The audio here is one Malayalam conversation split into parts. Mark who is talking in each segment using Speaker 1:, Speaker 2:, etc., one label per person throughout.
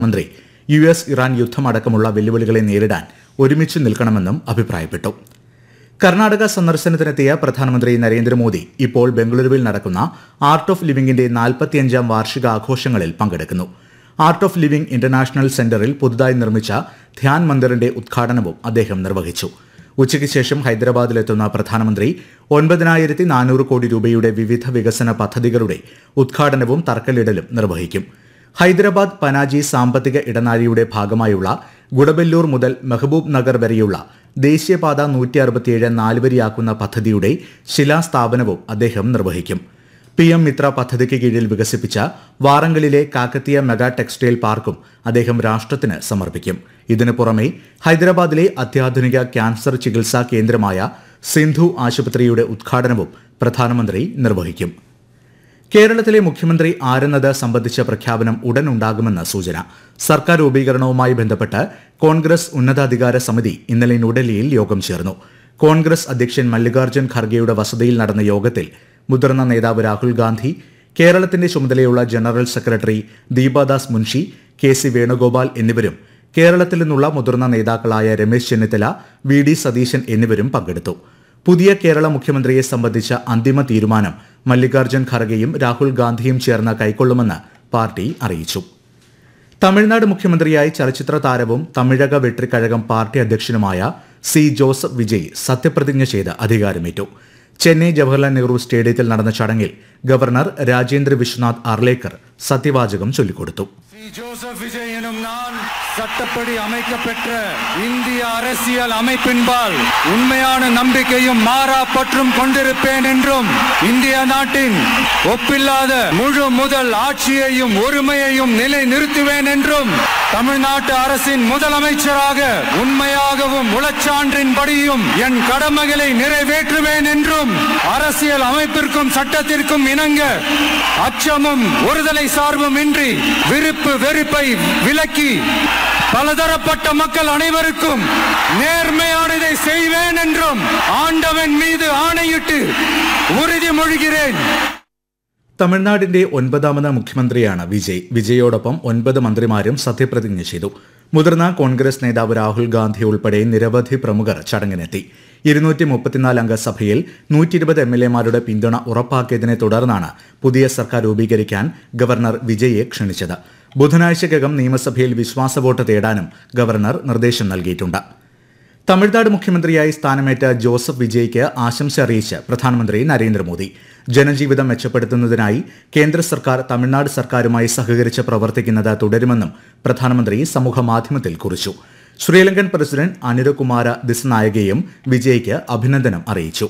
Speaker 1: മന്ത്രി യു എസ് ഇറാൻ യുദ്ധമടക്കമുള്ള വെല്ലുവിളികളെ നേരിടാൻ ഒരുമിച്ച് നിൽക്കണമെന്നും അഭിപ്രായപ്പെട്ടു കർണാടക സന്ദർശനത്തിനെത്തിയ പ്രധാനമന്ത്രി നരേന്ദ്രമോദി ഇപ്പോൾ ബംഗളൂരുവിൽ നടക്കുന്ന ആർട്ട് ഓഫ് ലിവിംഗിന്റെ നാൽപ്പത്തിയഞ്ചാം വാർഷിക ആഘോഷങ്ങളിൽ പങ്കെടുക്കുന്നു ആർട്ട് ഓഫ് ലിവിംഗ് ഇന്റർനാഷണൽ സെന്ററിൽ പുതുതായി നിർമ്മിച്ച ധ്യാൻ മന്ദിറിന്റെ ഉദ്ഘാടനവും അദ്ദേഹം നിർവഹിച്ചു ഉച്ചയ്ക്ക് ശേഷം ഹൈദരാബാദിലെത്തുന്ന പ്രധാനമന്ത്രി ഒൻപതിനായിരത്തി നാനൂറ് കോടി രൂപയുടെ വിവിധ വികസന പദ്ധതികളുടെ ഉദ്ഘാടനവും തറക്കല്ലിടലും നിർവഹിക്കും ഹൈദരാബാദ് പനാജി സാമ്പത്തിക ഇടനാഴിയുടെ ഭാഗമായുള്ള ഗുഡബെല്ലൂർ മുതൽ മെഹബൂബ് നഗർ വരെയുള്ള ദേശീയപാത നൂറ്റി അറുപത്തിയേഴ് നാലുവരിയാക്കുന്ന പദ്ധതിയുടെ ശിലാസ്ഥാപനവും അദ്ദേഹം നിർവഹിക്കും പി എം മിത്ര പദ്ധതിക്ക് കീഴിൽ വികസിപ്പിച്ച വാറങ്കലിലെ കാക്കത്തിയ മെഗാ ടെക്സ്റ്റൈൽ പാർക്കും അദ്ദേഹം രാഷ്ട്രത്തിന് സമർപ്പിക്കും ഇതിനു പുറമെ ഹൈദരാബാദിലെ അത്യാധുനിക ക്യാൻസർ ചികിത്സാ കേന്ദ്രമായ സിന്ധു ആശുപത്രിയുടെ ഉദ്ഘാടനവും പ്രധാനമന്ത്രി നിർവഹിക്കും കേരളത്തിലെ മുഖ്യമന്ത്രി ആരെന്നത് സംബന്ധിച്ച പ്രഖ്യാപനം ഉടൻ ഉണ്ടാകുമെന്ന് സൂചന സർക്കാർ രൂപീകരണവുമായി ബന്ധപ്പെട്ട് കോൺഗ്രസ് ഉന്നതാധികാര സമിതി ഇന്നലെ ന്യൂഡൽഹിയിൽ യോഗം ചേർന്നു കോൺഗ്രസ് അധ്യക്ഷൻ മല്ലികാർജ്ജുൻ ഖർഗെയുടെ വസതിയിൽ നടന്ന യോഗത്തിൽ മുതിർന്ന നേതാവ് രാഹുൽ ഗാന്ധി കേരളത്തിന്റെ ചുമതലയുള്ള general secretary Deepadas Munshi K C Venugopal എന്നിവരും കേരളത്തിൽ നിന്നുള്ള മുതിർന്ന നേതാക്കളായ രമേശ് ചെന്നിത്തല വി ഡി സതീശൻ എന്നിവരും പങ്കെടുത്തു പുതിയ കേരള മുഖ്യമന്ത്രിയെ സംബന്ധിച്ച അന്തിമ തീരുമാനം മല്ലികാർജ്ജുൻ ഖർഗെയും രാഹുൽ ഗാന്ധിയും ചേർന്ന് കൈക്കൊള്ളുമെന്ന് പാർട്ടി അറിയിച്ചു തമിഴ്നാട് മുഖ്യമന്ത്രിയായി ചലച്ചിത്ര താരവും തമിഴക വെട്രിക്കഴകം പാർട്ടി അധ്യക്ഷനുമായ സി ജോസഫ് വിജയ് സത്യപ്രതിജ്ഞ ചെയ്ത് അധികാരമേറ്റു ചെന്നൈ ജവഹർലാൽ നെഹ്റു സ്റ്റേഡിയത്തിൽ നടന്ന ചടങ്ങിൽ ഗവർണർ രാജേന്ദ്ര വിശ്വനാഥ് അർലേക്കർ സത്യവാചകം ചൊല്ലിക്കൊടുത്തു
Speaker 2: சி ஜோசப் விஜய் எனும் நான் சட்டப்படி அமைக்கப்பெற்ற இந்திய அரசியல் அமைப்பின்பால் உண்மையான நம்பிக்கையும் மாறா பற்றும் கொண்டிருப்பேன் என்றும் இந்திய நாட்டின் ஒப்பில்லாத முழு முதல் ஆட்சியையும் ஒருமையையும் நிலை நிறுத்துவேன் என்றும் தமிழ்நாட்டு அரசின் முதலமைச்சராக உண்மையாகவும் உளச்சான்றின்படியும் என் கடமைகளை நிறைவேற்றுவேன் என்றும் அரசியல் அமைப்பிற்கும் சட்டத்திற்கும் இணங்க அச்சமும் ஒருதலை சார்பும் இன்றி விருப்பு வெறுப்பை விலக்கி பலதரப்பட்ட மக்கள் அனைவருக்கும் நேர்மையானதை செய்வேன் என்றும் ஆண்டவன் மீது ஆணையிட்டு உறுதிமொழிகிறேன்
Speaker 1: തമിഴ്നാടിന്റെ ഒൻപതാമത് മുഖ്യമന്ത്രിയാണ് വിജയ് വിജയോടൊപ്പം ഒൻപത് മന്ത്രിമാരും സത്യപ്രതിജ്ഞ ചെയ്തു മുതിർന്ന കോൺഗ്രസ് നേതാവ് രാഹുൽ ഗാന്ധി ഉൾപ്പെടെ നിരവധി പ്രമുഖർ ചടങ്ങിനെത്തി ഇരുന്നൂറ്റി മുപ്പത്തിനാല് അംഗ സഭയിൽ നൂറ്റി ഇരുപത് എം എൽ എമാരുടെ പിന്തുണ ഉറപ്പാക്കിയതിനെ തുടർന്നാണ് പുതിയ സർക്കാർ രൂപീകരിക്കാൻ ഗവർണർ വിജയെ ക്ഷണിച്ചത് ബുധനാഴ്ചയ്ക്കകം നിയമസഭയിൽ വിശ്വാസ വോട്ട് തേടാനും ഗവർണർ നിർദ്ദേശം നൽകിയിട്ടുണ്ട് തമിഴ്നാട് മുഖ്യമന്ത്രിയായി സ്ഥാനമേറ്റ ജോസഫ് വിജയ്ക്ക് ആശംസ അറിയിച്ച് പ്രധാനമന്ത്രി നരേന്ദ്രമോദി ജനജീവിതം മെച്ചപ്പെടുത്തുന്നതിനായി കേന്ദ്ര സർക്കാർ തമിഴ്നാട് സർക്കാരുമായി സഹകരിച്ച് പ്രവർത്തിക്കുന്നത് തുടരുമെന്നും പ്രധാനമന്ത്രി സമൂഹമാധ്യമത്തിൽ കുറിച്ചു ശ്രീലങ്കൻ പ്രസിഡന്റ് അനുരകുമാര ദിസനായകയും വിജയ്ക്ക് അഭിനന്ദനം അറിയിച്ചു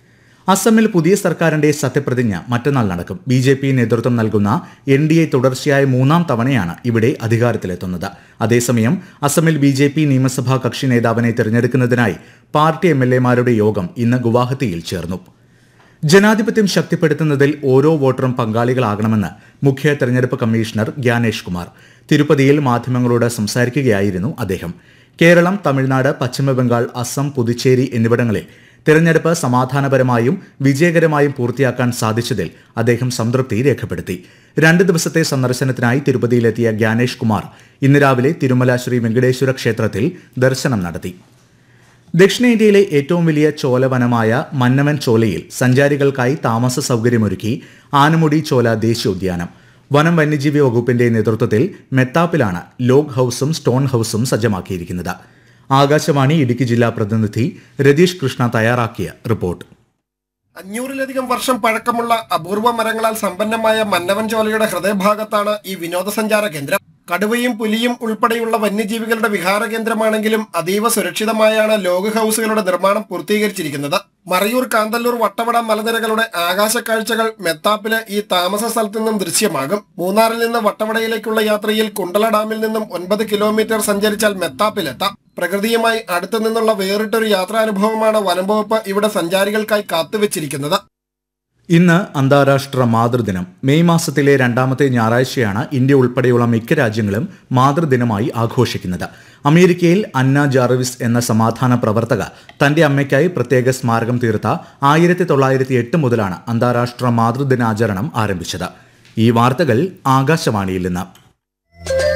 Speaker 1: അസമിൽ പുതിയ സർക്കാരിന്റെ സത്യപ്രതിജ്ഞ മറ്റന്നാൾ നടക്കും ബി ജെ പി നേതൃത്വം നൽകുന്ന എൻ ഡി എ തുടർച്ചയായ മൂന്നാം തവണയാണ് ഇവിടെ അധികാരത്തിലെത്തുന്നത് അതേസമയം അസമിൽ ബി ജെ പി നിയമസഭാ കക്ഷി നേതാവിനെ തിരഞ്ഞെടുക്കുന്നതിനായി പാർട്ടി എം എൽ എമാരുടെ യോഗം ഇന്ന് ഗുവാഹത്തിയിൽ ചേർന്നു ജനാധിപത്യം ശക്തിപ്പെടുത്തുന്നതിൽ ഓരോ വോട്ടറും പങ്കാളികളാകണമെന്ന് മുഖ്യ തെരഞ്ഞെടുപ്പ് കമ്മീഷണർ ഗ്യാനേഷ് കുമാർ തിരുപ്പതിയിൽ മാധ്യമങ്ങളോട് സംസാരിക്കുകയായിരുന്നു അദ്ദേഹം കേരളം തമിഴ്നാട് പശ്ചിമബംഗാൾ അസം പുതുച്ചേരി എന്നിവിടങ്ങളിൽ തിരഞ്ഞെടുപ്പ് സമാധാനപരമായും വിജയകരമായും പൂർത്തിയാക്കാൻ സാധിച്ചതിൽ അദ്ദേഹം സംതൃപ്തി രേഖപ്പെടുത്തി രണ്ട് ദിവസത്തെ സന്ദർശനത്തിനായി തിരുപ്പതിയിലെത്തിയ ഗ്യാനേഷ് കുമാർ ഇന്ന് രാവിലെ തിരുമല ശ്രീ വെങ്കടേശ്വര ക്ഷേത്രത്തിൽ ദർശനം നടത്തി ദക്ഷിണേന്ത്യയിലെ ഏറ്റവും വലിയ ചോലവനമായ മന്നവൻ ചോലയിൽ സഞ്ചാരികൾക്കായി താമസ സൗകര്യമൊരുക്കി ആനമുടി ചോല ദേശീയോദ്യാനം വനം വന്യജീവി വകുപ്പിന്റെ നേതൃത്വത്തിൽ മെത്താപ്പിലാണ് ലോഗ് ഹൌസും സ്റ്റോൺ ഹൌസും സജ്ജമാക്കിയിരിക്കുന്നത് ആകാശവാണി ഇടുക്കി ജില്ലാ പ്രതിനിധി രതീഷ് കൃഷ്ണ തയ്യാറാക്കിയ റിപ്പോർട്ട്
Speaker 3: അഞ്ഞൂറിലധികം വർഷം പഴക്കമുള്ള അപൂർവ മരങ്ങളാൽ സമ്പന്നമായ മന്നവൻ ചോലയുടെ ഹൃദയഭാഗത്താണ് ഈ വിനോദസഞ്ചാര കേന്ദ്രം കടുവയും പുലിയും ഉൾപ്പെടെയുള്ള വന്യജീവികളുടെ വിഹാര കേന്ദ്രമാണെങ്കിലും അതീവ സുരക്ഷിതമായാണ് ലോഗ് ഹൌസുകളുടെ നിർമ്മാണം പൂർത്തീകരിച്ചിരിക്കുന്നത് മറയൂർ കാന്തല്ലൂർ വട്ടവട മലനിരകളുടെ ആകാശ കാഴ്ചകൾ മെത്താപ്പില് ഈ താമസ സ്ഥലത്തു നിന്നും ദൃശ്യമാകും മൂന്നാറിൽ നിന്ന് വട്ടവടയിലേക്കുള്ള യാത്രയിൽ കുണ്ടള ഡാമിൽ നിന്നും ഒൻപത് കിലോമീറ്റർ സഞ്ചരിച്ചാൽ മെത്താപ്പിലെത്താം പ്രകൃതിയുമായി അടുത്തു നിന്നുള്ള വേറിട്ടൊരു യാത്രാനുഭവമാണ് വനംവകുപ്പ് ഇവിടെ സഞ്ചാരികൾക്കായി കാത്തുവച്ചിരിക്കുന്നത്
Speaker 1: ഇന്ന് അന്താരാഷ്ട്ര മാതൃദിനം മെയ് മാസത്തിലെ രണ്ടാമത്തെ ഞായറാഴ്ചയാണ് ഇന്ത്യ ഉൾപ്പെടെയുള്ള മിക്ക രാജ്യങ്ങളും മാതൃദിനമായി ആഘോഷിക്കുന്നത് അമേരിക്കയിൽ അന്ന ജാർവിസ് എന്ന സമാധാന പ്രവർത്തക തന്റെ അമ്മയ്ക്കായി പ്രത്യേക സ്മാരകം തീർത്ത ആയിരത്തി തൊള്ളായിരത്തി എട്ട് മുതലാണ് അന്താരാഷ്ട്ര മാതൃദിനാചരണം ആരംഭിച്ചത് ഈ വാർത്തകൾ ആകാശവാണിയിൽ നിന്ന്